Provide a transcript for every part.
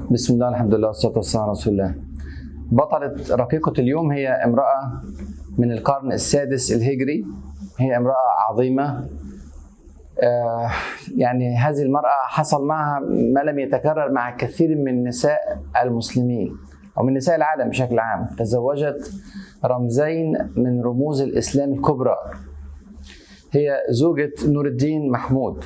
بسم الله الحمد لله والصلاة والسلام على رسول الله بطلة رقيقة اليوم هي امرأة من القرن السادس الهجري هي امرأة عظيمة آه، يعني هذه المرأة حصل معها ما لم يتكرر مع كثير من نساء المسلمين أو من نساء العالم بشكل عام تزوجت رمزين من رموز الإسلام الكبرى هي زوجة نور الدين محمود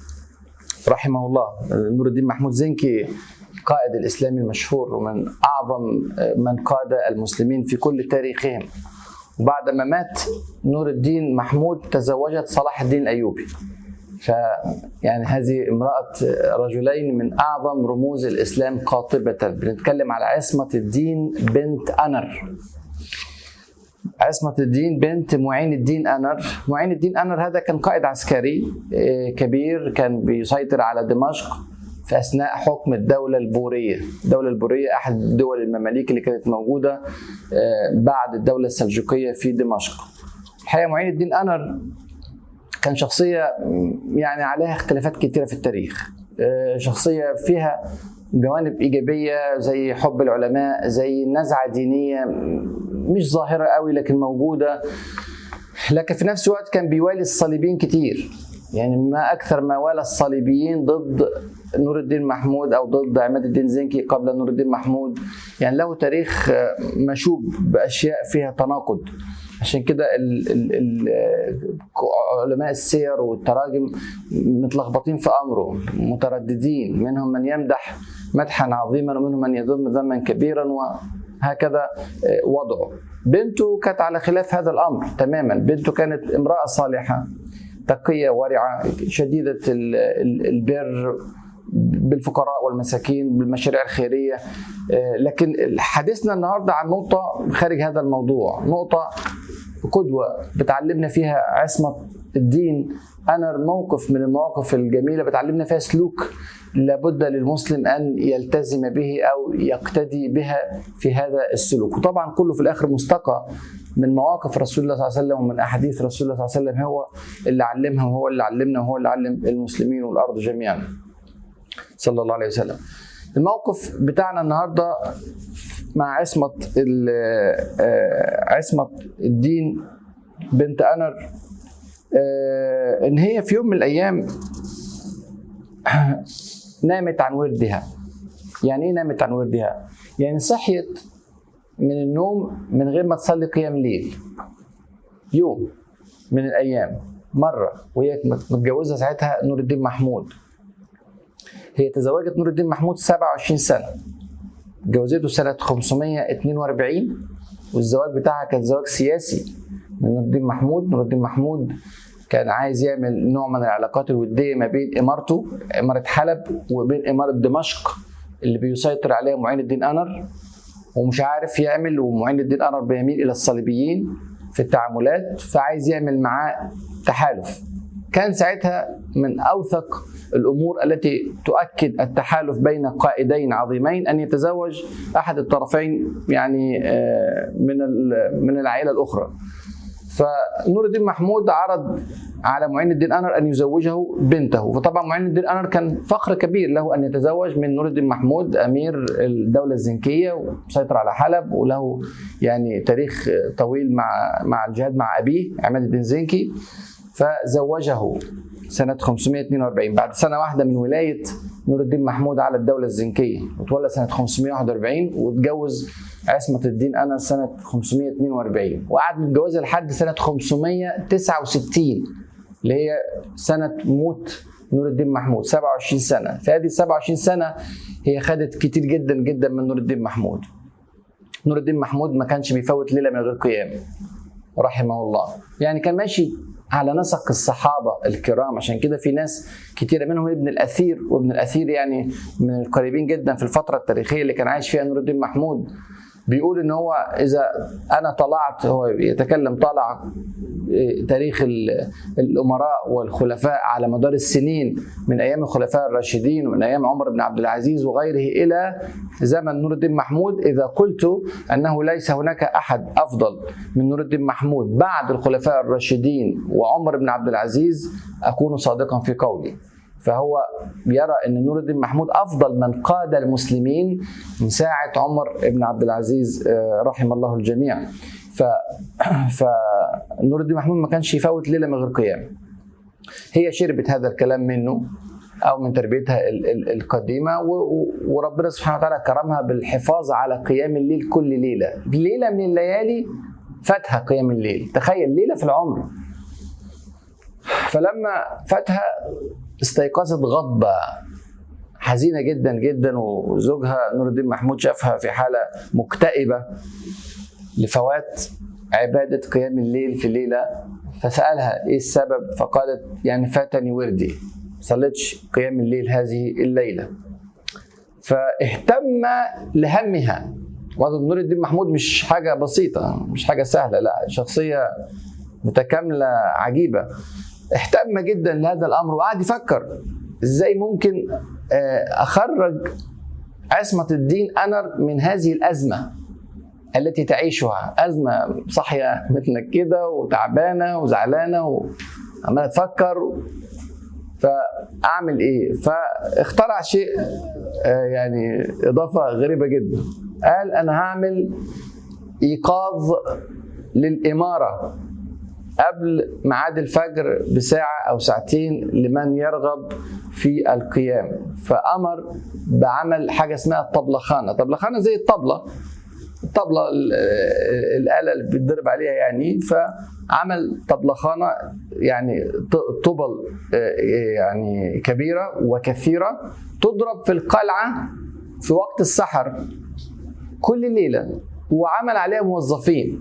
رحمه الله نور الدين محمود زنكي القائد الإسلامي المشهور ومن أعظم من قاد المسلمين في كل تاريخهم وبعد ما مات نور الدين محمود تزوجت صلاح الدين الأيوبي ف يعني هذه امرأة رجلين من أعظم رموز الإسلام قاطبة بنتكلم على عصمة الدين بنت أنر عصمة الدين بنت معين الدين أنر معين الدين أنر هذا كان قائد عسكري كبير كان بيسيطر على دمشق في أثناء حكم الدولة البورية الدولة البورية أحد الدول المماليك اللي كانت موجودة بعد الدولة السلجوقية في دمشق الحقيقة معين الدين أنر كان شخصية يعني عليها اختلافات كثيرة في التاريخ شخصية فيها جوانب إيجابية زي حب العلماء زي نزعة دينية مش ظاهرة قوي لكن موجودة لكن في نفس الوقت كان بيوالي الصليبيين كتير يعني ما أكثر ما والى الصليبيين ضد نور الدين محمود أو ضد عماد الدين زنكي قبل نور الدين محمود يعني له تاريخ مشوب بأشياء فيها تناقض عشان كده ال ال ال علماء السير والتراجم متلخبطين في امره مترددين منهم من يمدح مدحا عظيما ومنهم من يذم ذما كبيرا وهكذا وضعه بنته كانت على خلاف هذا الامر تماما بنته كانت امراه صالحه تقيه ورعه شديده البر بالفقراء والمساكين بالمشاريع الخيريه لكن حديثنا النهارده عن نقطه خارج هذا الموضوع نقطه قدوه بتعلمنا فيها عصمه الدين انا موقف من المواقف الجميله بتعلمنا فيها سلوك لابد للمسلم ان يلتزم به او يقتدي بها في هذا السلوك وطبعا كله في الاخر مستقى من مواقف رسول الله صلى الله عليه وسلم ومن احاديث رسول الله صلى الله عليه وسلم هو اللي علمها وهو اللي علمنا وهو اللي علم المسلمين والارض جميعا صلى الله عليه وسلم الموقف بتاعنا النهارده مع عصمة عصمة الدين بنت أنر إن هي في يوم من الأيام نامت عن وردها يعني إيه نامت عن وردها؟ يعني صحيت من النوم من غير ما تصلي قيام ليل يوم من الأيام مرة وهي متجوزة ساعتها نور الدين محمود هي تزوجت نور الدين محمود 27 سنة جوزته سنة 542 والزواج بتاعها كان زواج سياسي من نور الدين محمود نور الدين محمود كان عايز يعمل نوع من العلاقات الودية ما بين إمارته إمارة حلب وبين إمارة دمشق اللي بيسيطر عليها معين الدين أنر ومش عارف يعمل ومعين الدين أنر بيميل إلى الصليبيين في التعاملات فعايز يعمل معاه تحالف كان ساعتها من اوثق الامور التي تؤكد التحالف بين قائدين عظيمين ان يتزوج احد الطرفين يعني من من العائله الاخرى. فنور الدين محمود عرض على معين الدين انر ان يزوجه بنته فطبعا معين الدين انر كان فخر كبير له ان يتزوج من نور الدين محمود امير الدوله الزنكيه ومسيطر على حلب وله يعني تاريخ طويل مع مع الجهاد مع ابيه عماد الدين زنكي فزوجه سنة 542 بعد سنة واحدة من ولاية نور الدين محمود على الدولة الزنكية وتولى سنة 541 واتجوز عصمة الدين أنس سنة 542 وقعد متجوزها لحد سنة 569 اللي هي سنة موت نور الدين محمود 27 سنة في هذه 27 سنة هي خدت كتير جدا جدا من نور الدين محمود نور الدين محمود ما كانش بيفوت ليلة من غير قيام رحمه الله يعني كان ماشي على نسق الصحابه الكرام عشان كده في ناس كتيره منهم ابن الاثير وابن الاثير يعني من القريبين جدا في الفتره التاريخيه اللي كان عايش فيها نور الدين محمود بيقول ان هو اذا انا طلعت هو يتكلم طلع تاريخ الامراء والخلفاء على مدار السنين من ايام الخلفاء الراشدين ومن ايام عمر بن عبد العزيز وغيره الى زمن نور الدين محمود اذا قلت انه ليس هناك احد افضل من نور الدين محمود بعد الخلفاء الراشدين وعمر بن عبد العزيز اكون صادقا في قولي فهو يرى ان نور الدين محمود افضل من قاد المسلمين من ساعه عمر بن عبد العزيز آه، رحم الله الجميع ف فنور الدين محمود ما كانش يفوت ليله من غير قيام هي شربت هذا الكلام منه او من تربيتها ال- ال- القديمه و- و- وربنا سبحانه وتعالى كرمها بالحفاظ على قيام الليل كل ليله ليله من الليالي فاتها قيام الليل تخيل ليله في العمر فلما فاتها استيقظت غضبة حزينة جدا جدا وزوجها نور الدين محمود شافها في حالة مكتئبة لفوات عبادة قيام الليل في ليلة فسألها إيه السبب فقالت يعني فاتني وردي صليتش قيام الليل هذه الليلة فاهتم لهمها وهذا نور الدين محمود مش حاجة بسيطة مش حاجة سهلة لا شخصية متكاملة عجيبة اهتم جدا لهذا الأمر وقعد يفكر ازاي ممكن آه، أخرج عصمة الدين أنر من هذه الأزمة التي تعيشها أزمة صاحية متنكدة وتعبانة وزعلانة وعمالة تفكر فأعمل إيه؟ فاخترع شيء آه، يعني إضافة غريبة جدا قال أنا هعمل إيقاظ للإمارة قبل ميعاد الفجر بساعة أو ساعتين لمن يرغب في القيام فأمر بعمل حاجة اسمها الطبلخانة طبلخانة زي الطبلة الطبلة ال- الآلة اللي بيتضرب عليها يعني فعمل طبلخانة يعني ط- طبل آه، يعني كبيرة وكثيرة تضرب في القلعة في وقت السحر كل ليلة وعمل عليها موظفين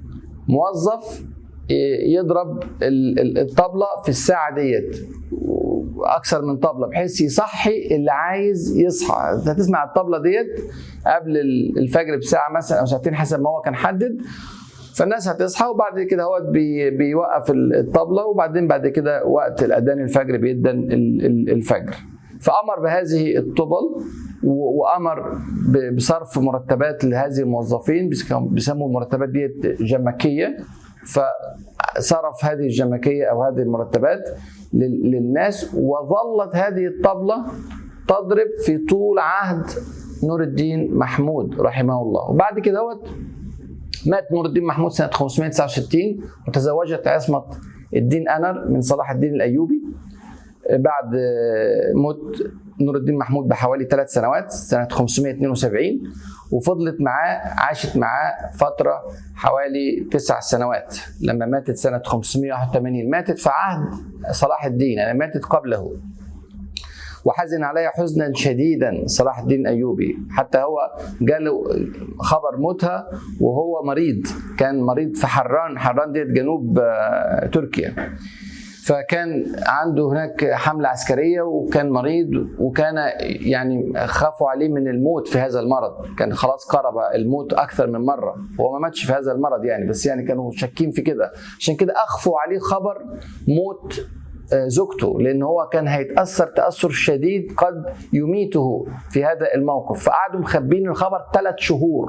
موظف يضرب ال- ال- الطبلة في الساعة ديت أكثر من طبلة بحيث يصحي اللي عايز يصحى أنت هتسمع الطبلة ديت قبل ال- الفجر بساعة مثلا أو ساعتين حسب ما هو كان حدد فالناس هتصحى وبعد كده هو بي بيوقف الطبلة وبعدين بعد كده وقت الأذان الفجر بيدن ال- ال- الفجر فأمر بهذه الطبل و- وأمر ب- بصرف مرتبات لهذه الموظفين بيسموا- بيسموا المرتبات ديت جمكية فصرف هذه الجمكية أو هذه المرتبات لل- للناس وظلت هذه الطبلة تضرب في طول عهد نور الدين محمود رحمه الله وبعد كده هوت مات نور الدين محمود سنة 569 وتزوجت عصمة الدين أنر من صلاح الدين الأيوبي بعد موت نور الدين محمود بحوالي ثلاث سنوات سنة 572 وفضلت معاه عاشت معاه فترة حوالي تسع سنوات لما ماتت سنة 581 ماتت في عهد صلاح الدين يعني ماتت قبله وحزن عليها حزنا شديدا صلاح الدين الايوبي حتى هو جاله خبر موتها وهو مريض كان مريض في حران حران ديت جنوب آه، تركيا فكان عنده هناك حملة عسكرية وكان مريض وكان يعني خافوا عليه من الموت في هذا المرض كان خلاص قرب الموت أكثر من مرة هو ما ماتش في هذا المرض يعني بس يعني كانوا شاكين في كده عشان كده أخفوا عليه خبر موت آه، زوجته لان هو كان هيتاثر تاثر شديد قد يميته في هذا الموقف فقعدوا مخبين الخبر ثلاث شهور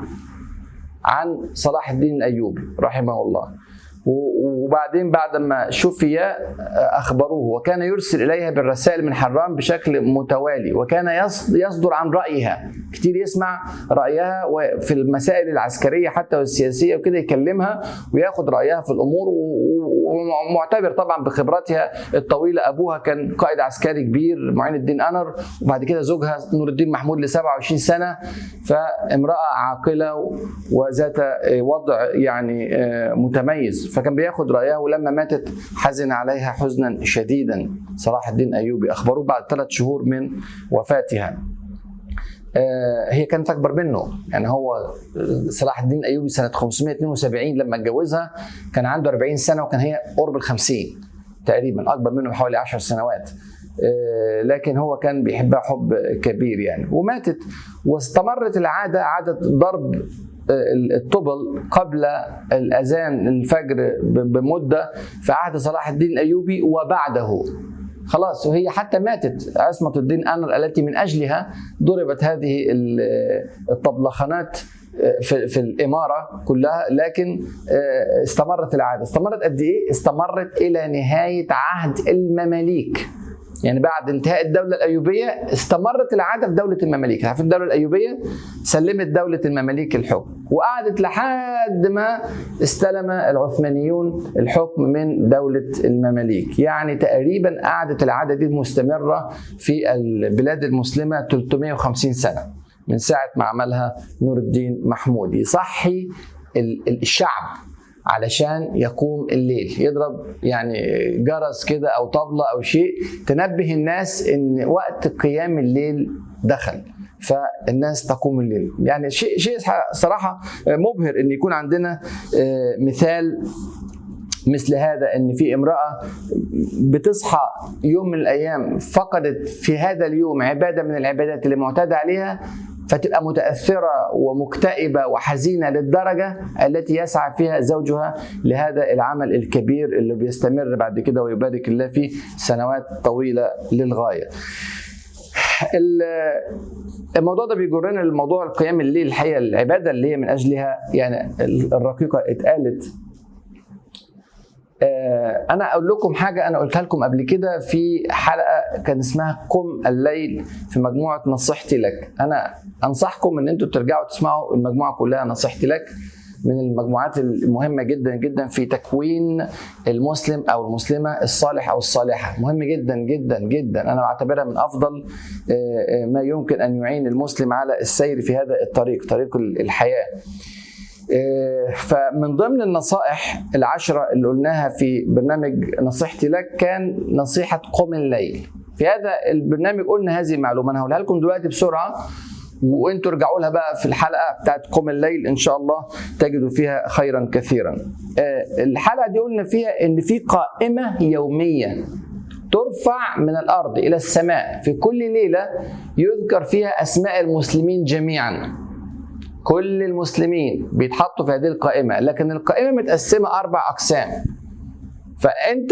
عن صلاح الدين الايوبي رحمه الله و- وبعدين بعد ما شفي آه، اخبروه وكان يرسل اليها بالرسائل من حران بشكل متوالي وكان يص- يصدر عن رايها كتير يسمع رايها في المسائل العسكريه حتى والسياسيه وكده يكلمها وياخد رايها في الامور و- و- ومعتبر طبعا بخبراتها الطويله ابوها كان قائد عسكري كبير معين الدين انر وبعد كده زوجها نور الدين محمود ل 27 سنه فامراه عاقله وذات وضع يعني آه، متميز فكان بياخد رايها ولما ماتت حزن عليها حزنا شديدا صلاح الدين ايوبي اخبروه بعد ثلاث شهور من وفاتها آه، هي كانت اكبر منه يعني هو صلاح الدين الايوبي سنه 572 لما اتجوزها كان عنده 40 سنه وكان هي قرب ال 50 تقريبا اكبر منه بحوالي 10 سنوات آه، لكن هو كان بيحبها حب كبير يعني وماتت واستمرت العاده عاده ضرب آه، الطبل قبل الاذان الفجر ب- بمده في عهد صلاح الدين الايوبي وبعده خلاص وهي حتى ماتت عصمة الدين أنر التي من أجلها ضربت هذه ال- الطبلخانات في, في الإمارة كلها لكن آه، استمرت العادة استمرت قد إيه؟ استمرت إلى نهاية عهد المماليك يعني بعد انتهاء الدولة الأيوبية استمرت العادة في دولة المماليك عارفين الدولة الأيوبية سلمت دولة المماليك الحكم وقعدت لحد ما استلم العثمانيون الحكم من دولة المماليك يعني تقريبا قعدت العادة دي مستمرة في البلاد المسلمة 350 سنة من ساعة ما عملها نور الدين محمود يصحي الشعب علشان يقوم الليل يضرب يعني جرس كده او طبلة او شيء تنبه الناس ان وقت قيام الليل دخل فالناس تقوم الليل يعني شيء شيء صراحه مبهر ان يكون عندنا مثال مثل هذا ان في امراه بتصحى يوم من الايام فقدت في هذا اليوم عباده من العبادات اللي معتاد عليها فتبقى متاثره ومكتئبه وحزينه للدرجه التي يسعى فيها زوجها لهذا العمل الكبير اللي بيستمر بعد كده ويبارك الله فيه سنوات طويله للغايه. الموضوع ده بيجرنا لموضوع القيام الليل الحقيقه العباده اللي هي من اجلها يعني الرقيقه اتقالت انا اقول لكم حاجه انا قلتها لكم قبل كده في حلقه كان اسمها قم الليل في مجموعه نصيحتي لك انا انصحكم ان انتم ترجعوا تسمعوا المجموعه كلها نصيحتي لك من المجموعات المهمه جدا جدا في تكوين المسلم او المسلمه الصالح او الصالحه مهم جدا جدا جدا انا بعتبرها من افضل ما يمكن ان يعين المسلم على السير في هذا الطريق طريق الحياه فمن ضمن النصائح العشرة اللي قلناها في برنامج نصيحتي لك كان نصيحة قم الليل في هذا البرنامج قلنا هذه المعلومة أنا هقولها لكم دلوقتي بسرعة وانتوا ارجعوا لها بقى في الحلقة بتاعت قم الليل إن شاء الله تجدوا فيها خيرا كثيرا الحلقة دي قلنا فيها إن في قائمة يومية ترفع من الأرض إلى السماء في كل ليلة يذكر فيها أسماء المسلمين جميعا كل المسلمين بيتحطوا في هذه القائمة لكن القائمة متقسمة أربع أقسام فأنت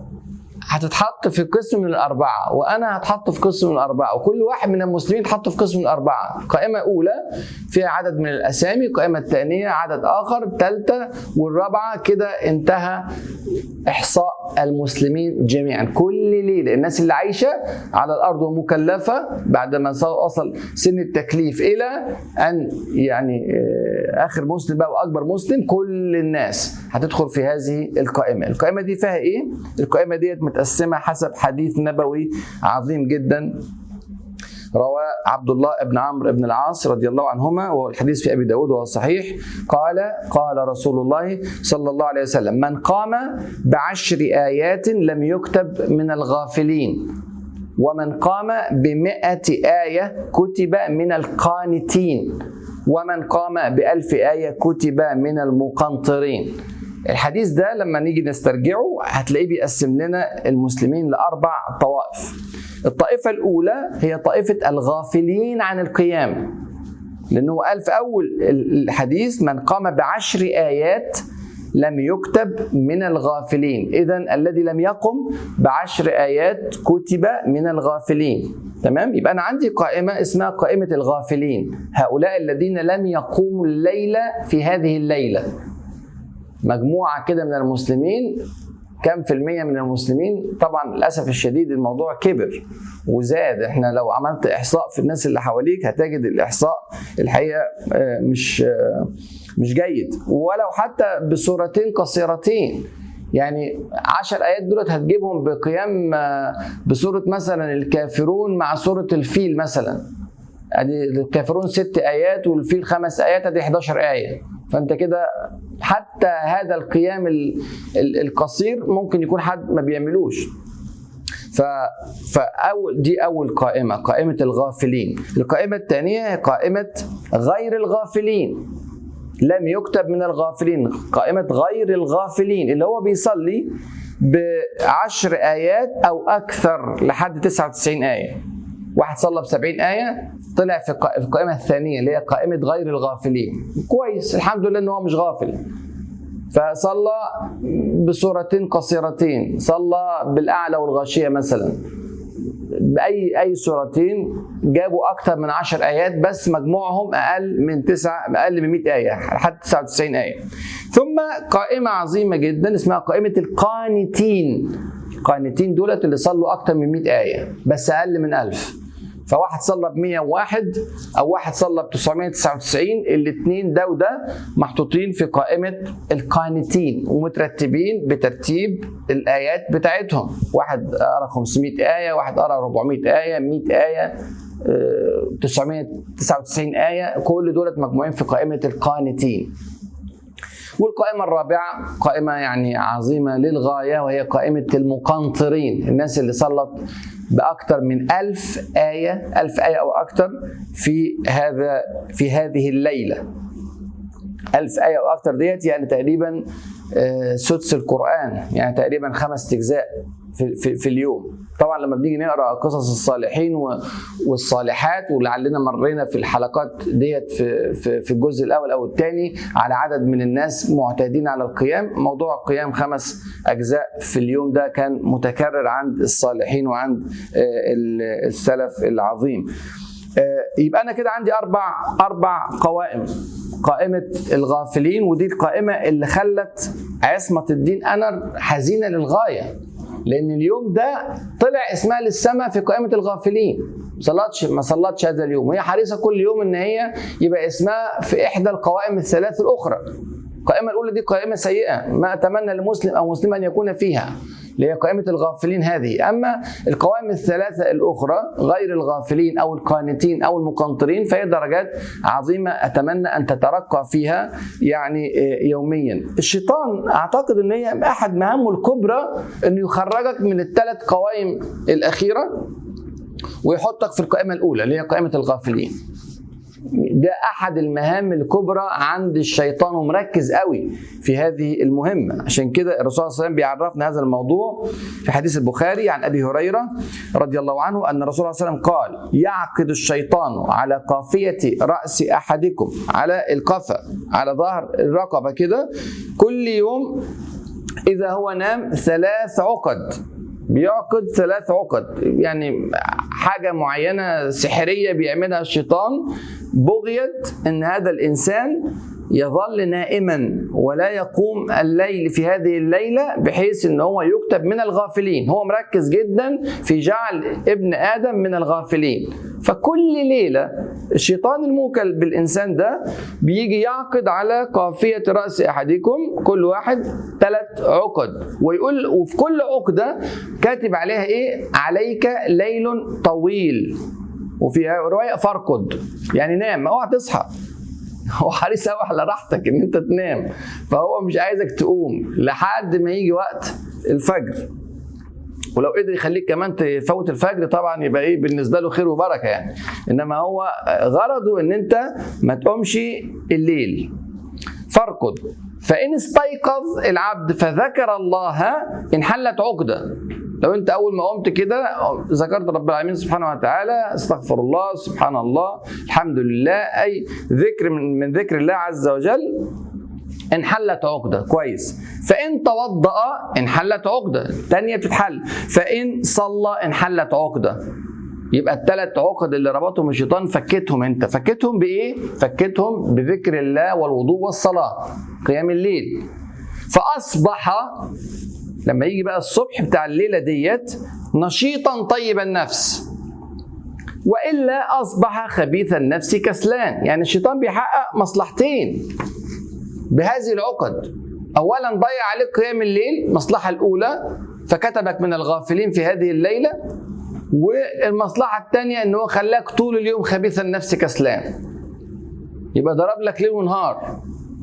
هتتحط في قسم من الأربعة وأنا هتحط في قسم من الأربعة وكل واحد من المسلمين يتحط في قسم من الأربعة قائمة أولى فيها عدد من الأسامي القائمة الثانية عدد آخر الثالثة والرابعة كده انتهى إحصاء المسلمين جميعا كل ليلة الناس اللي عايشة على الأرض ومكلفة بعد ما وصل سن التكليف إلى أن يعني آخر مسلم بقى وأكبر مسلم كل الناس هتدخل في هذه القائمة القائمة دي فيها إيه؟ القائمة ديت متقسمة حسب حديث نبوي عظيم جدا روى عبد الله بن عمرو بن العاص رضي الله عنهما وهو الحديث في ابي داود وهو صحيح قال قال رسول الله صلى الله عليه وسلم من قام بعشر ايات لم يكتب من الغافلين ومن قام بمئة آية كتب من القانتين ومن قام بألف آية كتب من المقنطرين الحديث ده لما نيجي نسترجعه هتلاقيه بيقسم لنا المسلمين لأربع طوائف الطائفة الأولى هي طائفة الغافلين عن القيام لأنه قال في أول الحديث من قام بعشر آيات لم يكتب من الغافلين إذا الذي لم يقم بعشر آيات كتب من الغافلين تمام يبقى أنا عندي قائمة اسمها قائمة الغافلين هؤلاء الذين لم يقوموا الليلة في هذه الليلة مجموعة كده من المسلمين كم في المية من المسلمين طبعا للأسف الشديد الموضوع كبر وزاد احنا لو عملت إحصاء في الناس اللي حواليك هتجد الإحصاء الحقيقة مش مش جيد ولو حتى بصورتين قصيرتين يعني عشر آيات دولت هتجيبهم بقيام بصورة مثلا الكافرون مع سورة الفيل مثلا ادي الكافرون ست ايات والفيل خمس ايات ادي 11 ايه فانت كده حتى هذا القيام القصير ممكن يكون حد ما بيعملوش ف فاول دي اول قائمه قائمه الغافلين القائمه الثانيه هي قائمه غير الغافلين لم يكتب من الغافلين قائمه غير الغافلين اللي هو بيصلي بعشر ايات او اكثر لحد 99 ايه واحد صلى ب 70 آية طلع في القائمة الثانية اللي هي قائمة غير الغافلين كويس الحمد لله إن هو مش غافل فصلى بصورتين قصيرتين صلى بالأعلى والغاشية مثلا بأي أي سورتين جابوا أكثر من 10 آيات بس مجموعهم أقل من 9 أقل من 100 آية لحد 99 آية ثم قائمة عظيمة جدا اسمها قائمة القانتين قانتين دولت اللي صلوا اكتر من 100 ايه بس اقل من 1000 فواحد صلى ب 101 او واحد صلى ب 999 الاثنين ده وده محطوطين في قائمه القانتين ومترتبين بترتيب الايات بتاعتهم واحد قرا 500 ايه واحد قرا 400 ايه 100 ايه آه، 999 ايه كل دولت مجموعين في قائمه القانتين والقائمة الرابعة قائمة يعني عظيمة للغاية وهي قائمة المقنطرين الناس اللي صلت بأكثر من ألف آية ألف آية أو أكثر في هذا في هذه الليلة ألف آية أو أكثر ديت يعني تقريبا آه، سدس القرآن يعني تقريبا خمس أجزاء في, في, في اليوم طبعا لما بنيجي نقرا قصص الصالحين و- والصالحات ولعلنا مرينا في الحلقات ديت في, في, في الجزء الاول او الثاني على عدد من الناس معتادين على القيام موضوع القيام خمس اجزاء في اليوم ده كان متكرر عند الصالحين وعند آه، ال- السلف العظيم آه، يبقى انا كده عندي اربع اربع قوائم قائمة الغافلين ودي القائمة اللي خلت عصمة الدين أنر حزينة للغاية لأن اليوم ده طلع اسمها للسماء في قائمة الغافلين ما صلتش ما صلتش هذا اليوم وهي حريصة كل يوم إن هي يبقى اسمها في إحدى القوائم الثلاث الأخرى القائمة الأولى دي قائمة سيئة ما أتمنى لمسلم أو مسلم أن يكون فيها اللي هي قائمة الغافلين هذه أما القوائم الثلاثة الأخرى غير الغافلين أو القانتين أو المقنطرين فهي درجات عظيمة أتمنى أن تترقى فيها يعني آه، يوميا الشيطان أعتقد أن هي أحد مهامه الكبرى أنه يخرجك من الثلاث قوائم الأخيرة ويحطك في القائمة الأولى اللي هي قائمة الغافلين ده احد المهام الكبرى عند الشيطان ومركز قوي في هذه المهمه عشان كده الرسول صلى الله عليه وسلم بيعرفنا هذا الموضوع في حديث البخاري عن ابي هريره رضي الله عنه ان الرسول صلى الله عليه وسلم قال يعقد الشيطان على قافيه راس احدكم على القفا على ظهر الرقبه كده كل يوم اذا هو نام ثلاث عقد بيعقد ثلاث عقد يعني حاجة معينة سحرية بيعملها الشيطان بغيت ان هذا الانسان يظل نائما ولا يقوم الليل في هذه الليلة بحيث ان هو يكتب من الغافلين هو مركز جدا في جعل ابن ادم من الغافلين فكل ليلة الشيطان الموكل بالانسان ده بيجي يعقد على قافية رأس احدكم كل واحد ثلاث عقد ويقول وفي كل عقدة كاتب عليها ايه عليك ليل طويل وفي رواية فارقد يعني نام اوعى تصحى هو حريص قوي على راحتك ان انت تنام فهو مش عايزك تقوم لحد ما يجي وقت الفجر ولو قدر يخليك كمان تفوت الفجر طبعا يبقى ايه بالنسبه له خير وبركه يعني انما هو غرضه ان انت ما تقومش الليل فارقد فان استيقظ العبد فذكر الله انحلت عقده لو انت اول ما قمت كده ذكرت رب العالمين سبحانه وتعالى استغفر الله سبحان الله الحمد لله اي ذكر من, من ذكر الله عز وجل انحلت عقده كويس فان توضأ انحلت عقده تانية بتتحل فان صلى انحلت عقده يبقى الثلاث عقد اللي ربطهم الشيطان فكتهم انت فكتهم بايه فكتهم بذكر الله والوضوء والصلاه قيام الليل فاصبح لما يجي بقى الصبح بتاع الليله ديت نشيطا طيب النفس والا اصبح خبيث النفس كسلان يعني الشيطان بيحقق مصلحتين بهذه العقد اولا ضيع عليك قيام الليل المصلحه الاولى فكتبك من الغافلين في هذه الليله والمصلحه الثانيه ان هو خلاك طول اليوم خبيث النفس كسلان يبقى ضرب لك ليل ونهار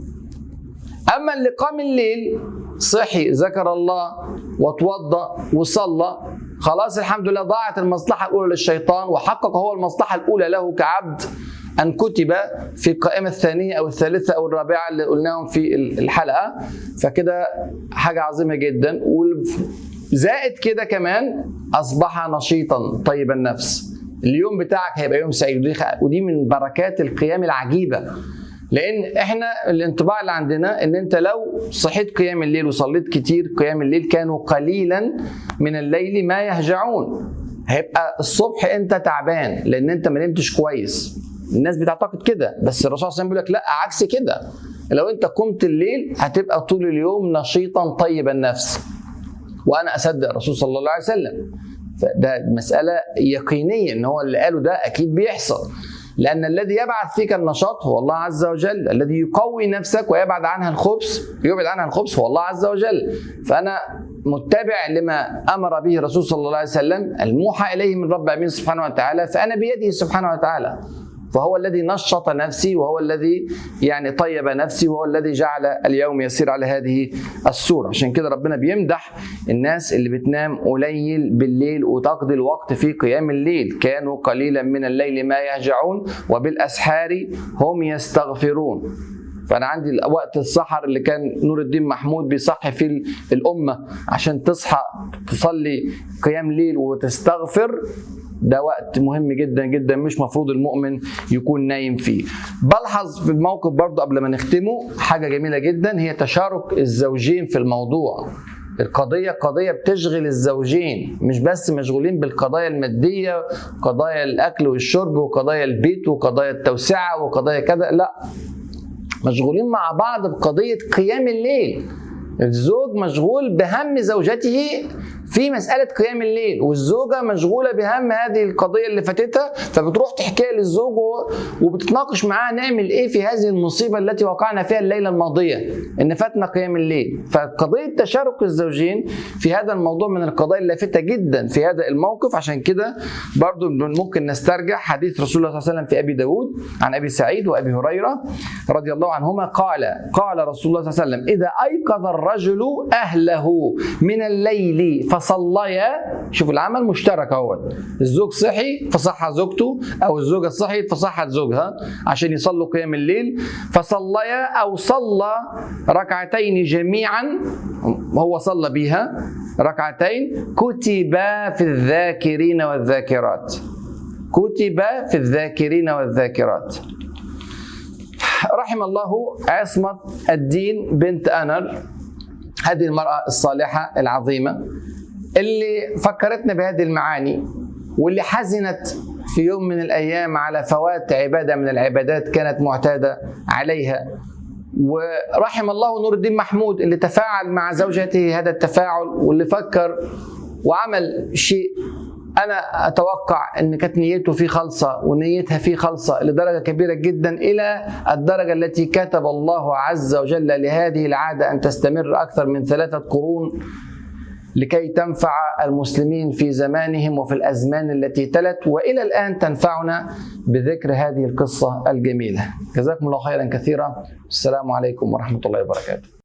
اما اللي قام الليل صحي ذكر الله وتوضا وصلى خلاص الحمد لله ضاعت المصلحه الاولى للشيطان وحقق هو المصلحه الاولى له كعبد ان كتب في القائمه الثانيه او الثالثه او الرابعه اللي قلناهم في الحلقه فكده حاجه عظيمه جدا زائد كده كمان اصبح نشيطا طيب النفس اليوم بتاعك هيبقى يوم سعيد ودي من بركات القيام العجيبه لان احنا الانطباع اللي عندنا ان انت لو صحيت قيام الليل وصليت كتير قيام الليل كانوا قليلا من الليل ما يهجعون هيبقى الصبح انت تعبان لان انت ما نمتش كويس الناس بتعتقد كده بس الرسول صلى الله عليه وسلم بيقول لك لا عكس كده لو انت قمت الليل هتبقى طول اليوم نشيطا طيب النفس وانا اصدق الرسول صلى الله عليه وسلم فده مساله يقينيه ان هو اللي قاله ده اكيد بيحصل لأن الذي يبعث فيك النشاط هو الله عز وجل الذي يقوي نفسك ويبعد عنها الخبث يبعد عنها الخبث هو الله عز وجل فأنا متبع لما أمر به الرسول صلى الله عليه وسلم الموحى إليه من رب العالمين سبحانه وتعالى فأنا بيده سبحانه وتعالى فهو الذي نشط نفسي وهو الذي يعني طيب نفسي وهو الذي جعل اليوم يسير على هذه الصورة عشان كده ربنا بيمدح الناس اللي بتنام قليل بالليل وتقضي الوقت في قيام الليل كانوا قليلا من الليل ما يهجعون وبالأسحار هم يستغفرون فانا عندي وقت السحر اللي كان نور الدين محمود بيصحي فيه الامه عشان تصحى تصلي قيام ليل وتستغفر ده وقت مهم جدا جدا مش مفروض المؤمن يكون نايم فيه بلحظ في الموقف برضه قبل ما نختمه حاجه جميله جدا هي تشارك الزوجين في الموضوع القضية قضية بتشغل الزوجين مش بس مشغولين بالقضايا المادية قضايا الأكل والشرب وقضايا البيت وقضايا التوسعة وقضايا كذا لا مشغولين مع بعض بقضية قيام الليل الزوج مشغول بهم زوجته في مسألة قيام الليل والزوجة مشغولة بهم هذه القضية اللي فاتتها فبتروح تحكيها للزوج وبتتناقش معاه نعمل ايه في هذه المصيبة التي وقعنا فيها الليلة الماضية ان فاتنا قيام الليل فقضية تشارك الزوجين في هذا الموضوع من القضايا اللافتة جدا في هذا الموقف عشان كده برضو ممكن نسترجع حديث رسول الله صلى الله عليه وسلم في أبي داود عن أبي سعيد وأبي هريرة رضي الله عنهما قال قال رسول الله صلى الله عليه وسلم إذا أيقظ الرجل أهله من الليل فصليا شوف العمل مشترك اهوت الزوج صحي فصح زوجته او الزوجه صحيت فصحت زوجها عشان يصلوا قيام الليل فصليا او صلى ركعتين جميعا هو صلى بها ركعتين كتبا في الذاكرين والذاكرات كتب في الذاكرين والذاكرات رحم الله عصمة الدين بنت أنر هذه المرأة الصالحة العظيمة اللي فكرتنا بهذه المعاني واللي حزنت في يوم من الايام على فوات عباده من العبادات كانت معتاده عليها ورحم الله نور الدين محمود اللي تفاعل مع زوجته هذا التفاعل واللي فكر وعمل شيء انا اتوقع ان كانت نيته فيه خالصه ونيتها فيه خالصه لدرجه كبيره جدا الى الدرجه التي كتب الله عز وجل لهذه العاده ان تستمر اكثر من ثلاثه قرون لكي تنفع المسلمين في زمانهم وفي الازمان التي تلت والى الان تنفعنا بذكر هذه القصه الجميله. جزاكم الله خيرا كثيرا. السلام عليكم ورحمه الله وبركاته.